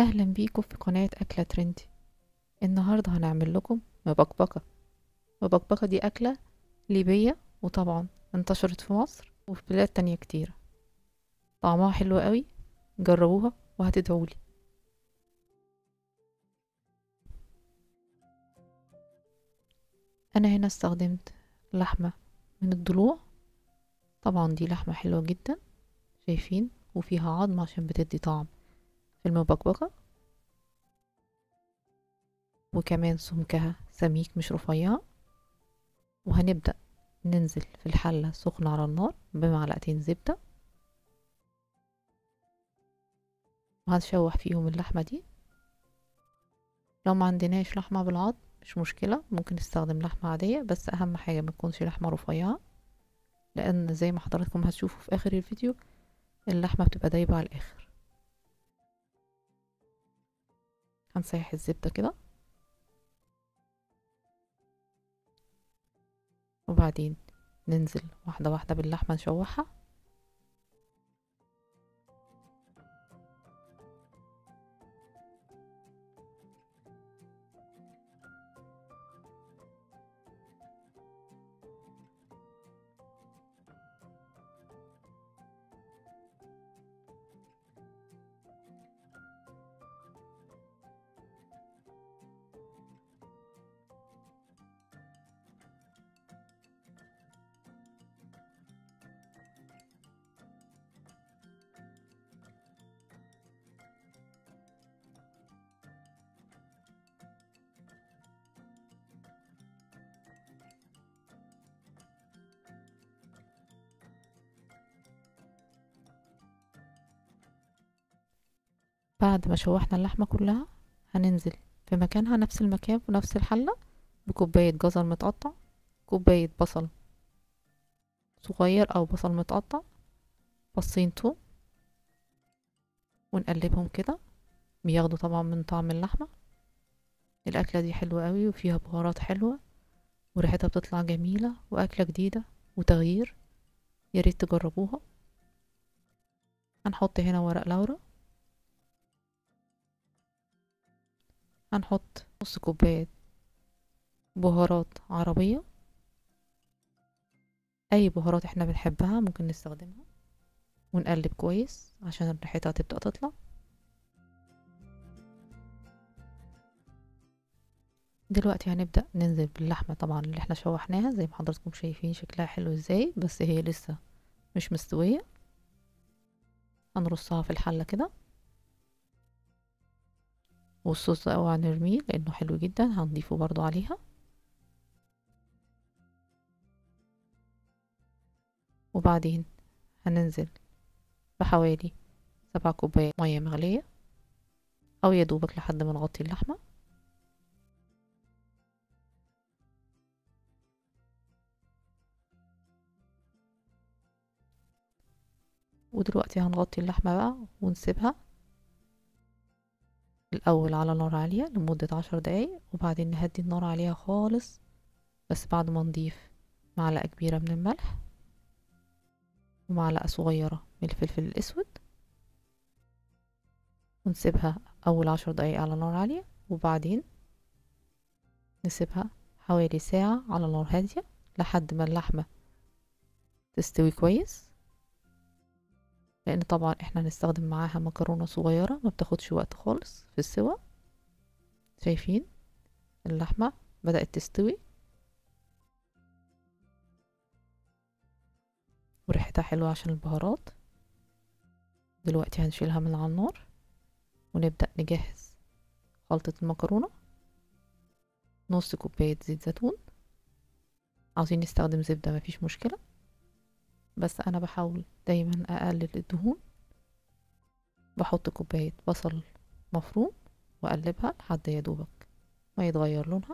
اهلا بيكم في قناة اكلة ترندي النهاردة هنعمل لكم مبكبكة مبكبكة دي اكلة ليبية وطبعا انتشرت في مصر وفي بلاد تانية كتيرة طعمها حلو قوي جربوها وهتدعولي انا هنا استخدمت لحمة من الضلوع طبعا دي لحمة حلوة جدا شايفين وفيها عظم عشان بتدي طعم في المبكبكة وكمان سمكها سميك مش رفيع وهنبدأ ننزل في الحلة سخنة على النار بمعلقتين زبدة وهنشوح فيهم اللحمة دي لو ما عندناش لحمة بالعظم مش مشكلة ممكن نستخدم لحمة عادية بس أهم حاجة ما تكونش لحمة رفيعة لأن زي ما حضراتكم هتشوفوا في آخر الفيديو اللحمة بتبقى دايبة على الآخر هنسيح الزبدة كده وبعدين ننزل واحدة واحدة باللحمة نشوحها بعد ما شوحنا اللحمة كلها هننزل في مكانها نفس المكان في نفس الحلة بكوباية جزر متقطع كوباية بصل صغير او بصل متقطع فصين توم ونقلبهم كده بياخدوا طبعا من طعم اللحمة الأكلة دي حلوة قوي وفيها بهارات حلوة وريحتها بتطلع جميلة وأكلة جديدة وتغيير ياريت تجربوها هنحط هنا ورق لورا هنحط نص كوباية بهارات عربية اي بهارات احنا بنحبها ممكن نستخدمها ونقلب كويس عشان ريحتها تبدأ تطلع دلوقتي هنبدأ ننزل باللحمة طبعا اللي احنا شوحناها زي ما حضراتكم شايفين شكلها حلو ازاي بس هي لسه مش مستوية هنرصها في الحلة كده والصوص ده اوعى نرميه لانه حلو جدا هنضيفه برضو عليها وبعدين هننزل بحوالي سبع كوبايات مية مغلية او يدوبك لحد ما نغطي اللحمة ودلوقتي هنغطي اللحمة بقى ونسيبها الأول على نار عالية لمدة عشر دقايق وبعدين نهدي النار عليها خالص بس بعد ما نضيف معلقة كبيرة من الملح ومعلقة صغيرة من الفلفل الأسود ونسيبها أول عشر دقايق على نار عالية وبعدين نسيبها حوالي ساعة على نار هادية لحد ما اللحمة تستوي كويس لان طبعا احنا هنستخدم معاها مكرونه صغيره ما بتاخدش وقت خالص في السوا شايفين اللحمه بدات تستوي وريحتها حلوه عشان البهارات دلوقتي هنشيلها من على النار ونبدا نجهز خلطه المكرونه نص كوبايه زيت زيتون عاوزين نستخدم زبده مفيش مشكله بس انا بحاول دايما اقلل الدهون بحط كوباية بصل مفروم واقلبها لحد يا دوبك ما يتغير لونها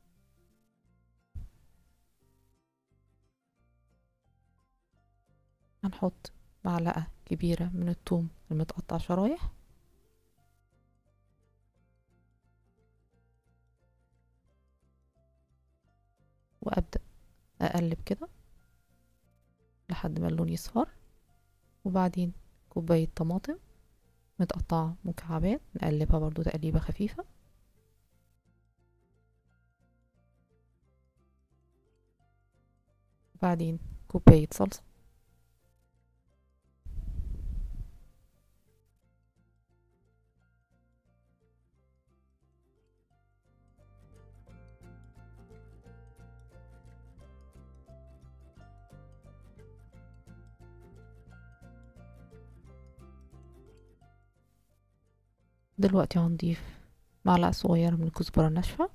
هنحط معلقة كبيرة من الثوم المتقطع شرايح وابدأ اقلب كده لحد ما اللون يصفر وبعدين كوباية طماطم متقطعة مكعبات نقلبها برضو تقليبة خفيفة وبعدين كوباية صلصة دلوقتي هنضيف معلقة صغيرة من الكزبرة الناشفة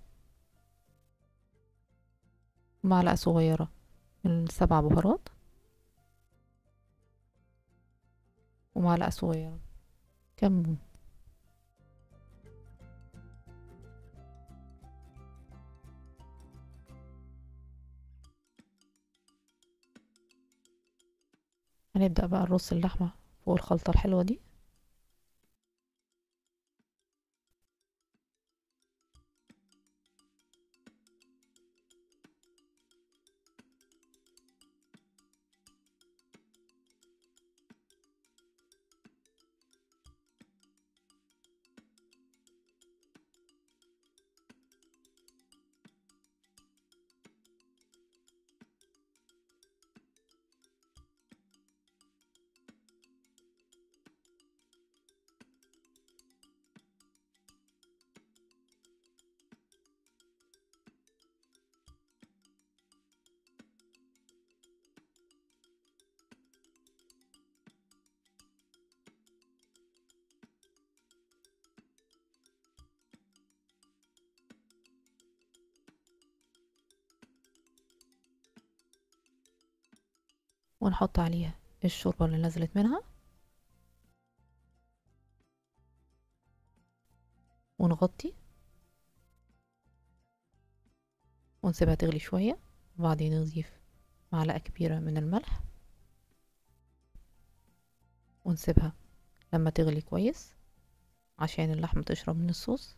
معلقة صغيرة من السبع بهارات ومعلقة صغيرة كمون هنبدأ بقى نرص اللحمة فوق الخلطة الحلوة دي ونحط عليها الشوربة اللي نزلت منها ونغطي ونسيبها تغلي شوية وبعدين نضيف معلقة كبيرة من الملح ونسيبها لما تغلي كويس عشان اللحمة تشرب من الصوص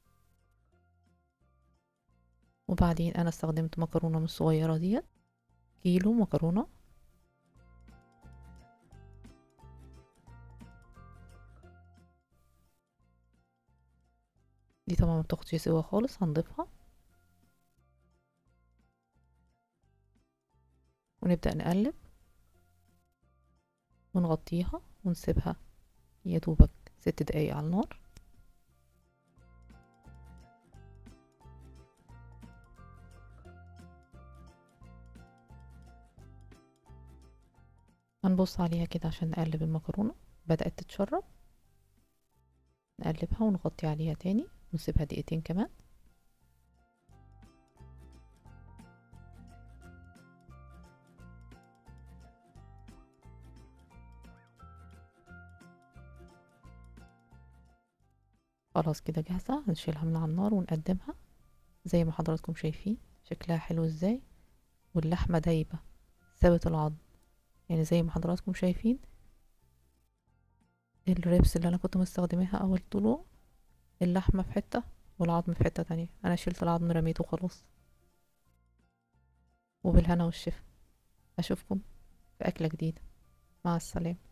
وبعدين انا استخدمت مكرونة من الصغيرة ديت كيلو مكرونة دي طبعا ما بتاخدش سوا خالص هنضيفها ونبدأ نقلب ونغطيها ونسيبها يا دوبك ست دقايق على النار هنبص عليها كده عشان نقلب المكرونة بدأت تتشرب نقلبها ونغطي عليها تاني ونسيبها دقيقتين كمان خلاص كده جاهزة هنشيلها من على النار ونقدمها زي ما حضراتكم شايفين شكلها حلو ازاي واللحمة دايبة ثابت العظم يعني زي ما حضراتكم شايفين الريبس اللي انا كنت مستخدماها اول طلوع اللحمة في حتة والعظم في حتة تانية انا شلت العظم رميته خلاص وبالهنا والشفا اشوفكم في اكلة جديدة مع السلامة